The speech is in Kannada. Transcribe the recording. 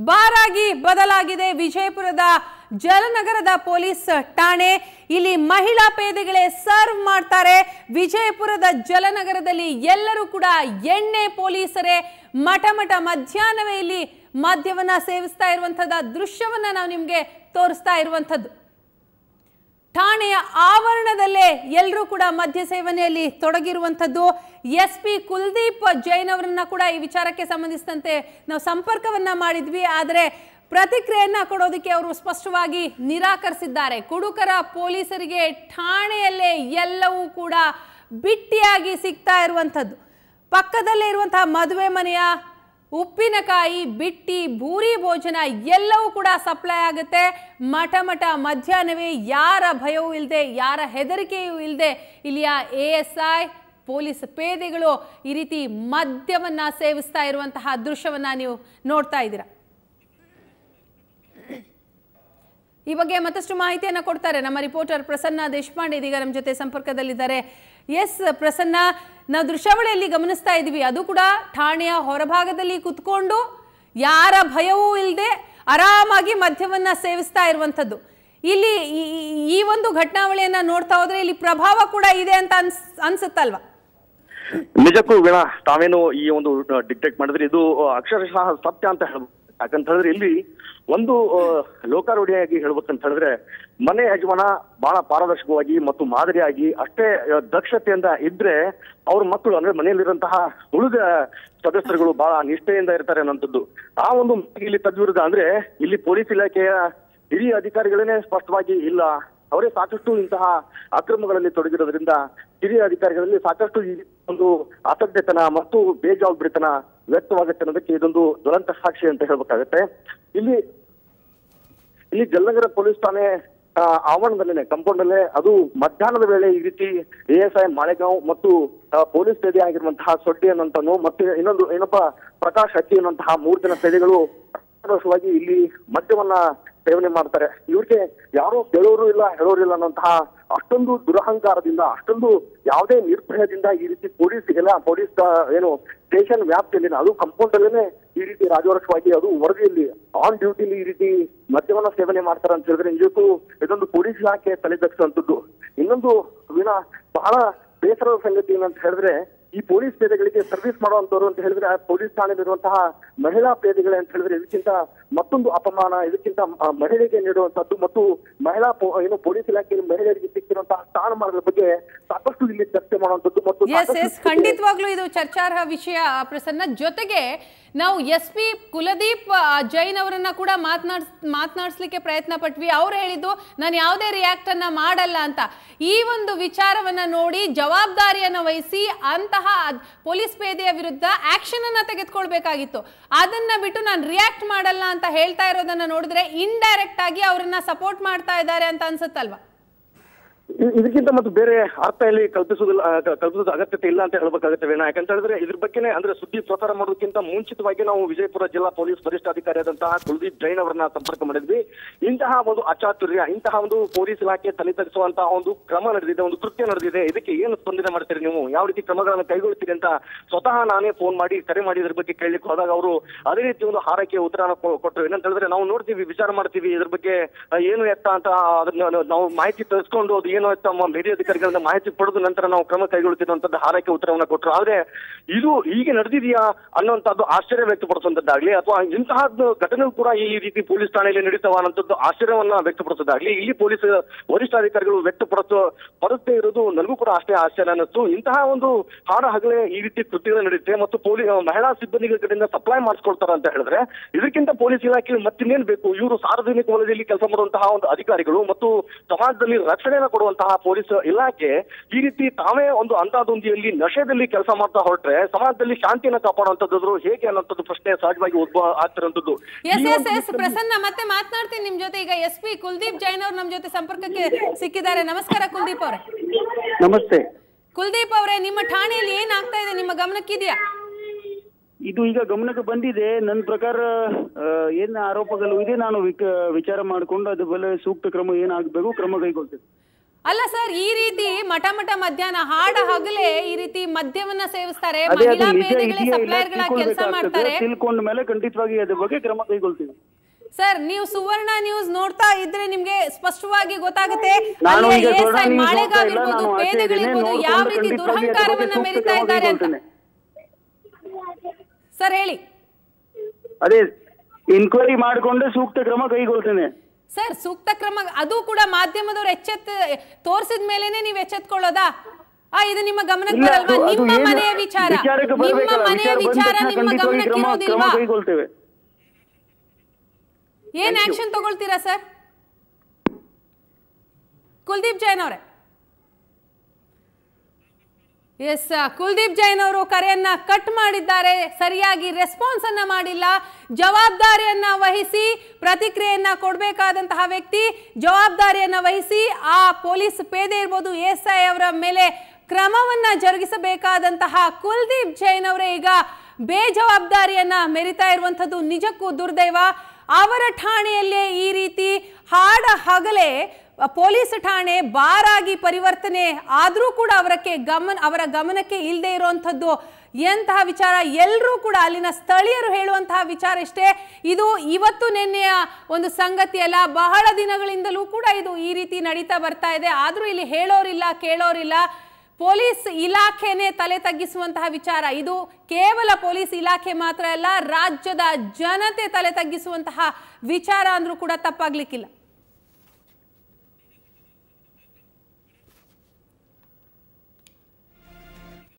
ಬಾರಾಗಿ ಬದಲಾಗಿದೆ ವಿಜಯಪುರದ ಜಲನಗರದ ಪೊಲೀಸ್ ಠಾಣೆ ಇಲ್ಲಿ ಮಹಿಳಾ ಪೇದೆಗಳೇ ಸರ್ವ್ ಮಾಡ್ತಾರೆ ವಿಜಯಪುರದ ಜಲನಗರದಲ್ಲಿ ಎಲ್ಲರೂ ಕೂಡ ಎಣ್ಣೆ ಪೊಲೀಸರೇ ಮಠ ಮಠ ಮಧ್ಯಾಹ್ನವೇ ಇಲ್ಲಿ ಮದ್ಯವನ್ನ ಸೇವಿಸ್ತಾ ಇರುವಂತದ ದೃಶ್ಯವನ್ನ ನಾವು ನಿಮ್ಗೆ ತೋರಿಸ್ತಾ ಇರುವಂತದ್ದು ಠಾಣೆಯ ಆವರಣದಲ್ಲೇ ಎಲ್ಲರೂ ಕೂಡ ಮದ್ಯ ಸೇವನೆಯಲ್ಲಿ ತೊಡಗಿರುವಂಥದ್ದು ಎಸ್ ಪಿ ಕುಲ್ದೀಪ್ ಜೈನ್ ಅವರನ್ನ ಕೂಡ ಈ ವಿಚಾರಕ್ಕೆ ಸಂಬಂಧಿಸಿದಂತೆ ನಾವು ಸಂಪರ್ಕವನ್ನ ಮಾಡಿದ್ವಿ ಆದರೆ ಪ್ರತಿಕ್ರಿಯೆಯನ್ನ ಕೊಡೋದಕ್ಕೆ ಅವರು ಸ್ಪಷ್ಟವಾಗಿ ನಿರಾಕರಿಸಿದ್ದಾರೆ ಕುಡುಕರ ಪೊಲೀಸರಿಗೆ ಠಾಣೆಯಲ್ಲೇ ಎಲ್ಲವೂ ಕೂಡ ಬಿಟ್ಟಿಯಾಗಿ ಸಿಗ್ತಾ ಇರುವಂಥದ್ದು ಪಕ್ಕದಲ್ಲೇ ಇರುವಂತಹ ಮದುವೆ ಮನೆಯ ಉಪ್ಪಿನಕಾಯಿ ಬಿಟ್ಟಿ ಭೂರಿ ಭೋಜನ ಎಲ್ಲವೂ ಕೂಡ ಸಪ್ಲೈ ಆಗುತ್ತೆ ಮಠ ಮಠ ಮಧ್ಯಾಹ್ನವೇ ಯಾರ ಭಯವೂ ಇಲ್ಲದೆ ಯಾರ ಹೆದರಿಕೆಯೂ ಇಲ್ಲದೆ ಇಲ್ಲಿಯ ಎ ಎಸ್ ಐ ಪೊಲೀಸ್ ಪೇದೆಗಳು ಈ ರೀತಿ ಮದ್ಯವನ್ನ ಸೇವಿಸ್ತಾ ಇರುವಂತಹ ದೃಶ್ಯವನ್ನ ನೀವು ನೋಡ್ತಾ ಇದ್ದೀರಾ ಈ ಬಗ್ಗೆ ಮತ್ತಷ್ಟು ಮಾಹಿತಿಯನ್ನ ಕೊಡ್ತಾರೆ ನಮ್ಮ ರಿಪೋರ್ಟರ್ ಪ್ರಸನ್ನ ದೇಶಪಾಂಡೆ ಇದೀಗ ನಮ್ಮ ಜೊತೆ ಸಂಪರ್ಕದಲ್ಲಿದ್ದಾರೆ ಎಸ್ ಪ್ರಸನ್ನ ನಾವು ದೃಶ್ಯಾವಳಿಯಲ್ಲಿ ಗಮನಿಸ್ತಾ ಇದ್ದೀವಿ ಅದು ಕೂಡ ಠಾಣೆಯ ಹೊರಭಾಗದಲ್ಲಿ ಕುತ್ಕೊಂಡು ಯಾರ ಭಯವೂ ಇಲ್ಲದೆ ಆರಾಮಾಗಿ ಮದ್ಯವನ್ನ ಸೇವಿಸ್ತಾ ಇರುವಂಥದ್ದು ಇಲ್ಲಿ ಈ- ಈ- ಈ ಒಂದು ಘಟನಾವಳಿಯನ್ನ ನೋಡ್ತಾ ಹೋದ್ರೆ ಇಲ್ಲಿ ಪ್ರಭಾವ ಕೂಡ ಇದೆ ಅಂತ ಅನ್ಸ್ ಅನ್ಸುತ್ತಲ್ವಾ ನಿಜಕ್ಕೂ ವೀಣಾ ತಾವೇನು ಈ ಒಂದು ಡಿಕ್ಟೇಟ್ ಮಾಡಿದ್ರೆ ಇದು ಅಕ್ಷರಶಃ ಸತ್ಯ ಅಂತ ಹೇಳ್ಬೋದು ಯಾಕಂತ ಹೇಳಿದ್ರೆ ಇಲ್ಲಿ ಒಂದು ಆ, ಲೋಕಾರೂಢಿಯಾಗಿ ಹೇಳ್ಬೇಕಂತ ಹೇಳಿದ್ರೆ ಮನೆ ಯಜಮಾನ ಬಹಳ ಪಾರದರ್ಶಕವಾಗಿ ಮತ್ತು ಮಾದರಿಯಾಗಿ ಅಷ್ಟೇ ಆ, ದಕ್ಷತೆಯಿಂದ ಇದ್ರೆ ಅವ್ರ ಮಕ್ಕಳು ಅಂದ್ರೆ ಮನೆಯಲ್ಲಿರುವಂತಹ ಉಳಿದ ಸದಸ್ಯರುಗಳು ಬಹಳ ನಿಷ್ಠೆಯಿಂದ ಇರ್ತಾರೆ ಅನ್ನೋಂಥದ್ದು ಆ ಒಂದು ಮಾತಿಗೆ ಇಲ್ಲಿ ತದ್ವಿರುದ್ಧ ಅಂದ್ರೆ ಇಲ್ಲಿ ಪೊಲೀಸ್ ಇಲಾಖೆಯ ಹಿರಿಯ ಅಧಿಕಾರಿಗಳೇನೆ ಸ್ಪಷ್ಟವಾಗಿ ಇಲ್ಲ ಅವರೇ ಸಾಕಷ್ಟು ಇಂತಹ ಅಕ್ರಮಗಳಲ್ಲಿ ತೊಡಗಿರೋದ್ರಿಂದ ಹಿರಿಯ ಅಧಿಕಾರಿಗಳಲ್ಲಿ ಸಾಕಷ್ಟು ಈ ಒಂದು ಅಸಡ್ಡೆತನ ಮತ್ತು ಬೇಜವಾಬ್ದಾರಿತನ ವ್ಯಕ್ತವಾಗುತ್ತೆ ಅನ್ನೋದಕ್ಕೆ ಇದೊಂದು ಜ್ವಲಂತ ಸಾಕ್ಷಿ ಅಂತ ಹೇಳ್ಬೇಕಾಗತ್ತೆ ಇಲ್ಲಿ ಇಲ್ಲಿ ಜಲನಗರ ಪೊಲೀಸ್ ಠಾಣೆ ಆ, ಆವರಣದಲ್ಲೇನೆ ಕಾಂಪೌಂಡ್ ಅಲ್ಲೇ ಅದು ಮಧ್ಯಾಹ್ನದ ವೇಳೆ ಈ ರೀತಿ ಎ ಎಸ್ ಐ ಮಾಳೆಗಾಂವ್ ಮತ್ತು ಆ, ಪೊಲೀಸ್ ಪೇದೆ ಆಗಿರುವಂತಹ ಸೊಡ್ಡಿ ಅನ್ನೋಂಥನು ಮತ್ತೆ ಇನ್ನೊಂದು ಏನಪ್ಪಾ ಪ್ರಕಾಶ್ ಹಕ್ಕಿ ಅನ್ನುವಂತಹ ಮೂರು ಜನ ಪೇದೆಗಳು ಆಕ್ರೋಶವಾಗಿ ಇಲ್ಲಿ ಮದ್ಯವನ್ನ ಸೇವನೆ ಮಾಡ್ತಾರೆ ಇವ್ರಿಗೆ ಯಾರೋ ಕೇಳೋರು ಇಲ್ಲ ಹೇಳೋರು ಇಲ್ಲ ಅನ್ನೋಂತಹ ಅಷ್ಟೊಂದು ದುರಹಂಕಾರದಿಂದ ಅಷ್ಟೊಂದು ಯಾವುದೇ ನಿರ್ಭಯದಿಂದ ಈ ರೀತಿ ಪೊಲೀಸ್ಗೆಲ್ಲ ಪೊಲೀಸ್ ಆ, ಏನು ಸ್ಟೇಷನ್ ವ್ಯಾಪ್ತಿಯಲ್ಲಿ ಅದು ಕಾಂಪೌಂಡ್ ಅಲ್ಲೇನೆ ಈ ರೀತಿ ರಾಜವರ್ಷವಾಗಿ ಅದು ವರದಿಯಲ್ಲಿ ಆನ್ ಡ್ಯೂಟಿಲಿ ಈ ರೀತಿ ಮದ್ಯವನ್ನ ಸೇವನೆ ಮಾಡ್ತಾರೆ ಅಂತ ಹೇಳಿದ್ರೆ ನಿಜಕ್ಕೂ ಇದೊಂದು ಪೊಲೀಸ್ ಇಲಾಖೆ ತಲೆದಗ್ಸುವಂತದ್ದು ಇನ್ನೊಂದು ವೀಣಾ ಬಹಳ ಬೇಸರದ ಸಂಗತಿ ಏನಂತ ಹೇಳಿದ್ರೆ ಈ ಪೊಲೀಸ್ ಪೇದೆಗಳಿಗೆ ಸರ್ವಿಸ್ ಮಾಡುವಂತವ್ರು ಅಂತ ಹೇಳಿದ್ರೆ ಆ ಪೊಲೀಸ್ ಠಾಣೆಯಲ್ಲಿರುವಂತಹ ಮಹಿಳಾ ಪೇದೆಗಳೇ ಅಂತ ಹೇಳಿದ್ರೆ ಇದಕ್ಕಿಂತ ಮತ್ತೊಂದು ಅಪಮಾನ ಇದಕ್ಕಿಂತ ಆ, ಮಹಿಳೆಗೆ ನೀಡುವಂತದ್ದು ಮತ್ತು ಮಹಿಳಾ ಪೊ- ಏನು ಪೊಲೀಸ್ ಇಲಾಖೆಯಲ್ಲಿ ಮಹಿಳೆಯರಿಗೆ ಸಿಕ್ಕಿರುವಂತಹ ಸ್ಥಾನಮಾನಗಳ ಬಗ್ಗೆ ಸಾಕಷ್ಟು ಇಲ್ಲಿ ಚರ್ಚೆ ಮಾಡುವಂತದ್ದು ಮತ್ತು ಎಸ್ ಸಾಕಷ್ಟು ಎಸ್ ಖಂಡಿತವಾಗ್ಲೂ ಇದು ಚರ್ಚಾರ್ಹ ವಿಷಯ ಪ್ರಸನ್ನ ಜೊತೆಗೆ ನಾವು ಎಸ್ ಪಿ ಕುಲದೀಪ್ ಆ, ಜೈನ್ ಅವರನ್ನ ಕೂಡ ಮಾತನಾಡ್ಸ್ ಮಾತನಾಡಿಸ್ಲಿಕ್ಕೆ ಪ್ರಯತ್ನ ಪಟ್ವಿ ಅವ್ರು ಹೇಳಿದ್ದು ನಾನು ಯಾವುದೇ ರಿಯಾಕ್ಟ್ ಅನ್ನ ಮಾಡಲ್ಲ ಅಂತ ಈ ಒಂದು ವಿಚಾರವನ್ನ ನೋಡಿ ಜವಾಬ್ದಾರಿಯನ್ನ ವಹಿಸಿ ಅಂತಹ ಅದ್- ಪೊಲೀಸ್ ಪೇದೆಯ ವಿರುದ್ಧ ಆಕ್ಷನ್ ಅನ್ನ ತೆಗೆದುಕೊಳ್ಬೇಕಾಗಿತ್ತು ಅದನ್ನ ಬಿಟ್ಟು ನಾನು ರಿಯಾಕ್ಟ್ ಮಾಡಲ್ಲ ಅಂತ ಹೇಳ್ತಾ ಇರೋದನ್ನ ನೋಡಿದ್ರೆ ಇಂಡೈರೆಕ್ಟ್ ಆಗಿ ಅವರನ್ನ ಸಪೋರ್ಟ್ ಮಾಡ್ತಾ ಇದ್ದಾರೆ ಅಂತ ಅನ್ಸುತ್ತಲ್ವಾ ಇ- ಇದಕ್ಕಿಂತ ಮತ್ತು ಬೇರೆ ಅರ್ಥ ಇಲ್ಲಿ ಕಲ್ಪಿಸುವುದಿಲ್ಲ ಆ, ಕ- ಕಲ್ಪಿಸೋದು ಅಗತ್ಯತೆ ಇಲ್ಲ ಅಂತ ಹೇಳ್ಬೇಕಾಗುತ್ತೆ ವೀಣಾ ಯಾಕಂತ ಹೇಳಿದ್ರೆ ಇದ್ರ ಬಗ್ಗೆನೇ ಅಂದ್ರೆ ಸುದ್ದಿ ಪ್ರಸಾರ ಮಾಡೋದಕ್ಕಿಂತ ಮುಂಚಿತವಾಗಿ ನಾವು ವಿಜಯಪುರ ಜಿಲ್ಲಾ ಪೊಲೀಸ್ ವರಿಷ್ಠಾಧಿಕಾರಿಯಾದಂತಹ ಕುಲದೀಪ್ ಜೈನ್ ಅವರನ್ನ ಸಂಪರ್ಕ ಮಾಡಿದ್ವಿ ಇಂತಹ ಒಂದು ಅಚಾತುರ್ಯ ಇಂತಹ ಒಂದು ಪೊಲೀಸ್ ಇಲಾಖೆ ತಲೆತರಿಸುವಂತಹ ಒಂದು ಕ್ರಮ ನಡೆದಿದೆ ಒಂದು ಕೃತ್ಯ ನಡೆದಿದೆ ಇದಕ್ಕೆ ಏನು ಸ್ಪಂದನೆ ಮಾಡ್ತೀರಿ ನೀವು ಯಾವ ರೀತಿ ಕ್ರಮಗಳನ್ನು ಕೈಗೊಳ್ತೀರಿ ಅಂತ ಸ್ವತಃ ನಾನೇ ಫೋನ್ ಮಾಡಿ ಕರೆ ಮಾಡಿ ಇದ್ರ ಬಗ್ಗೆ ಕೇಳಲಿಕ್ಕೆ ಹೋದಾಗ ಅವರು ಅದೇ ರೀತಿ ಒಂದು ಹಾರೈಕೆ ಉತ್ತರನ ಕೊ- ಕೊಟ್ಟರು ಏನಂತ ಹೇಳಿದ್ರೆ ನಾವು ನೋಡ್ತೀವಿ ವಿಚಾರ ಮಾಡ್ತೀವಿ ಇದ್ರ ಬಗ್ಗೆ ಆ, ಏನು ಎತ್ತ ಅಂತ ಅದನ್ನ ನಾವು ಮಾಹಿತಿ ತಿಳಿಸ್ಕೊಂಡು ಅದು ಏನು ಎತ್ತ ಮ- ಹಿರಿಯ ಅಧಿಕಾರಿಗಳಿಂದ ಮಾಹಿತಿ ಪಡೆದು ನಂತರ ನಾವು ಕ್ರಮ ಕೈಗೊಳ್ತೀವಿ ಅಂತದ್ದು ಹಾರೈಕೆ ಉತ್ತರವನ್ನ ಕೊಟ್ಟರು ಆದ್ರೆ ಇದು ಹೀಗೆ ನಡೆದಿದೆಯಾ ಅನ್ನುವಂಥದ್ದು ಆಶ್ಚರ್ಯ ವ್ಯಕ್ತಪಡಿಸುವಂತದ್ದಾಗ್ಲಿ ಅಥವಾ ಇಂತಹ ಘಟನೆಗಳು ಕೂಡ ಈ ರೀತಿ ಪೊಲೀಸ್ ಠಾಣೆಯಲ್ಲಿ ನಡೀತಾವ ಅನ್ನೋಂಥದ್ದು ಆಶ್ಚರ್ಯವನ್ನ ವ್ಯಕ್ತಪಡಿಸೋದಾಗ್ಲಿ ಇಲ್ಲಿ ಪೊಲೀಸ್ ವರಿಷ್ಠಾಧಿಕಾರಿಗಳು ವ್ಯಕ್ತಪಡಿಸೋ ಪಡಿಸದೇ ಇರೋದು ನನಗೂ ಕೂಡ ಅಷ್ಟೇ ಆಶ್ಚರ್ಯ ಅನ್ನಿಸ್ತು ಇಂತಹ ಒಂದು ಹಾರ ಹಗಲೇ ಈ ರೀತಿ ಕೃತ್ಯಗಳು ನಡೆಯುತ್ತೆ ಮತ್ತು ಪೊಲೀಸ್ ಮಹಿಳಾ ಸಿಬ್ಬಂದಿಗಳ ಕಡೆಯಿಂದ ಸಪ್ಲೈ ಮಾಡಿಸ್ಕೊಳ್ತಾರ ಅಂತ ಹೇಳಿದ್ರೆ ಇದಕ್ಕಿಂತ ಪೊಲೀಸ್ ಇಲಾಖೆ ಮತ್ತಿನ್ನೇನ್ ಬೇಕು ಇವರು ಸಾರ್ವಜನಿಕ ವಲಯದಲ್ಲಿ ಕೆಲಸ ಮಾಡುವಂತಹ ಒಂದು ಅಧಿಕಾರಿಗಳು ಮತ್ತು ಸಮಾಜದಲ್ಲಿ ರಕ್ಷಣೆಯನ್ನು ಕೊಡುವಂತಹ ಪೊಲೀಸ್ ಇಲಾಖೆ ಈ ರೀತಿ ತಾವೇ ಒಂದು ಅಂತಾದೊಂದಿಯಲ್ಲಿ ನಶೆದಲ್ಲಿ ಕೆಲಸ ಮಾಡ್ತಾ ಹೊರಟ್ರೆ ಸಮಾಜದಲ್ಲಿ ಶಾಂತಿಯನ್ನ ಕಾಪಾಡುವಂತದ್ದು ಹೇಗೆ ಅನ್ನೋಂಥದ್ದು ಪ್ರಶ್ನೆ ಸಹಜವಾಗಿ ಉದ್ಭವ ಆಗ್ತಿರೋಂಥದ್ದು ಎಸ್ ಈ ಎಸ್ ಒಂದು ಎಸ್ ಪ್ರಸನ್ನ ಮತ್ತೆ ಮಾತನಾಡ್ತೀನಿ ನಿಮ್ ಜೊತೆ ಈಗ ಎಸ್ ಪಿ ಕುಲ್ದೀಪ್ ಜೈನ್ ಅವ್ರು ನಮ್ ಜೊತೆ ಸಂಪರ್ಕಕ್ಕೆ ಸಿಕ್ಕಿದ್ದಾರೆ ನಮಸ್ಕಾರ ಕುಲ್ದೀಪ್ ಅವರೇ ನಮಸ್ತೆ ಕುಲ್ದೀಪ್ ಅವರೇ ನಿಮ್ಮ ಠಾಣೆಯಲ್ಲಿ ಏನ್ ಆಗ್ತಾ ಇದೆ ನಿಮ್ಮ ಗಮನಕ್ಕಿದೆಯಾ ಇದು ಈಗ ಗಮನಕ್ಕೆ ಬಂದಿದೆ ನನ್ನ ಪ್ರಕಾರ ಆ, ಏನ್ ಆರೋಪಗಳು ಇದೆ ನಾನು ವಿಕ- ವಿಚಾರ ಮಾಡಿಕೊಂಡು ಅದ್ರ ಮೇಲೆ ಸೂಕ್ತ ಕ್ರಮ ಏನಾಗಬೇಕು ಕ್ರಮ ಕೈಗೊಳ್ತೇನೆ ಅಲ್ಲ ಸರ್ ಈ ರೀತಿ ಮಠ ಮಠ ಮಧ್ಯಾಹ್ನ ಹಾಡ ಹಗಲೇ ಈ ರೀತಿ ಮದ್ಯವನ್ನ ಸೇವಿಸ್ತಾರೆ ಅದೇ ಅದು ಮಹಿಳಾ ನಿಜ ಪೇದೆಗಳೇ ಇದೆಯಾ ಇಲ್ಲ ಸಪ್ಲೈಯರ್ಗಳ ಕೆಲಸ ತಿಳ್ಕೊಳ್ಬೇಕಾಗ್ತದೆ ಮಾಡ್ತಾರೆ ತಿಳ್ಕೊಂಡ ಮೇಲೆ ಖಂಡಿತವಾಗಿ ಅದ್ರ ಬಗ್ಗೆ ಕ್ರಮ ಕೈಗೊಳ್ತೀವಿ ಸರ್ ನೀವು ಸುವರ್ಣ ನ್ಯೂಸ್ ನೋಡ್ತಾ ಇದ್ರೆ ನಿಮ್ಗೆ ಸ್ಪಷ್ಟವಾಗಿ ಗೊತ್ತಾಗುತ್ತೆ ನಾನು ಅಲ್ಲಿಯ ಈಗ ASI ಸುವರ್ಣ ನ್ಯೂಸ್ ಮಾಳೆಗಾವ್ ನೋಡ್ತಾ ಇಲ್ಲ, ಇರ್ಬೋದು, ನಾನು ಆಚೆ ಪೇದೆಗಳಿರ್ಬೋದು, ಇದ್ದೀನಿ, ಯಾವ ನೋಡ್ಕೊಂಡು ರೀತಿ ಖಂಡಿತವಾಗಿ ಅದ್ರ ಬಗ್ಗೆ ದುರಹಂಕಾರವನ್ನ ಸೂಕ್ತ ಮೆರಿತಾ ಕ್ರಮ ಇದ್ದಾರೆ ಅಂತ ಕೈಗೊಳ್ತೇನೆ. ಸರ್ ಹೇಳಿ ಅದೇ ಇನ್ಕ್ವೈರಿ ಮಾಡಿಕೊಂಡು ಸೂಕ್ತ ಕ್ರಮ ಕೈಗೊಳ್ತೇನೆ ಸರ್ ಸೂಕ್ತ ಕ್ರಮ ಅದು ಕೂಡ ಮಾಧ್ಯಮದವ್ರು ಎಚ್ಚೆತ್ ತೋರಿಸಿದ ಮೇಲೆನೆ ನೀವು ಎಚ್ಚೆತ್ಕೊಳ್ಳೋದಾ ಆ ಇದು ನಿಮ್ಮ ಗಮನಕ್ಕೆ ಇಲ್ಲ, ಬರಲ್ವಾ ಅದು- ಅದು ನಿಮ್ಮ ಏನು ಮನೆಯ ವಿಚಾರ ವಿಚಾರಕ್ಕೆ ನಿಮ್ಮ ಬರ್ಬೇಕಲ್ಲ, ಮನೆಯ ವಿಚಾರ ಬಂದ ವಿಚಾರ ತಕ್ಷಣ ನಿಮ್ಮ ಖಂಡಿತವಾಗಿ ಗಮನಕ್ಕೆ ಕ್ರಮ ಕ್ರಮ ಇರೋದಿಲ್ವಾ ಕೈಗೊಳ್ತೇವೆ ಏನ್ ಆಕ್ಷನ್ ತಗೊಳ್ತೀರಾ ಸರ್ ಕುಲ್ದೀಪ್ ಜೈನ್ ಅವರೇ ಎಸ್ ಕುಲ್ದೀಪ್ ಜೈನ್ ಅವರು ಕರೆಯನ್ನ ಕಟ್ ಮಾಡಿದ್ದಾರೆ ಸರಿಯಾಗಿ ರೆಸ್ಪಾನ್ಸ್ ಅನ್ನ ಮಾಡಿಲ್ಲ ಜವಾಬ್ದಾರಿಯನ್ನ ವಹಿಸಿ ಪ್ರತಿಕ್ರಿಯೆಯನ್ನ ಕೊಡಬೇಕಾದಂತಹ ವ್ಯಕ್ತಿ ಜವಾಬ್ದಾರಿಯನ್ನ ವಹಿಸಿ ಆ ಪೊಲೀಸ್ ಪೇದೆ ಇರ್ಬೋದು ಎಸ್ ಐ ಅವರ ಮೇಲೆ ಕ್ರಮವನ್ನ ಜರುಗಿಸಬೇಕಾದಂತಹ ಕುಲ್ದೀಪ್ ಜೈನ್ ಅವರೇ ಈಗ ಬೇಜವಾಬ್ದಾರಿಯನ್ನ ಮೆರಿತಾ ಇರುವಂಥದ್ದು ನಿಜಕ್ಕೂ ದುರ್ದೈವ ಅವರ ಠಾಣೆಯಲ್ಲೇ ಈ ರೀತಿ ಹಾಡ ಹಗಲೇ ಪೊಲೀಸ್ ಠಾಣೆ ಬಾರಾಗಿ ಪರಿವರ್ತನೆ ಆದರೂ ಕೂಡ ಅವರಕ್ಕೆ ಗಮನ ಅವರ ಗಮನಕ್ಕೆ ಇಲ್ಲದೆ ಇರುವಂಥದ್ದು ಎಂತಹ ವಿಚಾರ ಎಲ್ಲರೂ ಕೂಡ ಅಲ್ಲಿನ ಸ್ಥಳೀಯರು ಹೇಳುವಂತಹ ವಿಚಾರ ಇಷ್ಟೇ ಇದು ಇವತ್ತು ನಿನ್ನೆಯ ಒಂದು ಸಂಗತಿ ಅಲ್ಲ ಬಹಳ ದಿನಗಳಿಂದಲೂ ಕೂಡ ಇದು ಈ ರೀತಿ ನಡೀತಾ ಬರ್ತಾ ಇದೆ ಆದರೂ ಇಲ್ಲಿ ಹೇಳೋರಿಲ್ಲ ಕೇಳೋರಿಲ್ಲ ಪೊಲೀಸ್ ಇಲಾಖೆನೇ ತಲೆ ತಗ್ಗಿಸುವಂತಹ ವಿಚಾರ ಇದು ಕೇವಲ ಪೊಲೀಸ್ ಇಲಾಖೆ ಮಾತ್ರ ಅಲ್ಲ ರಾಜ್ಯದ ಜನತೆ ತಲೆ ತಗ್ಗಿಸುವಂತಹ ವಿಚಾರ ಅಂದ್ರೂ ಕೂಡ ತಪ್ಪಾಗ್ಲಿಕ್ಕಿಲ್ಲ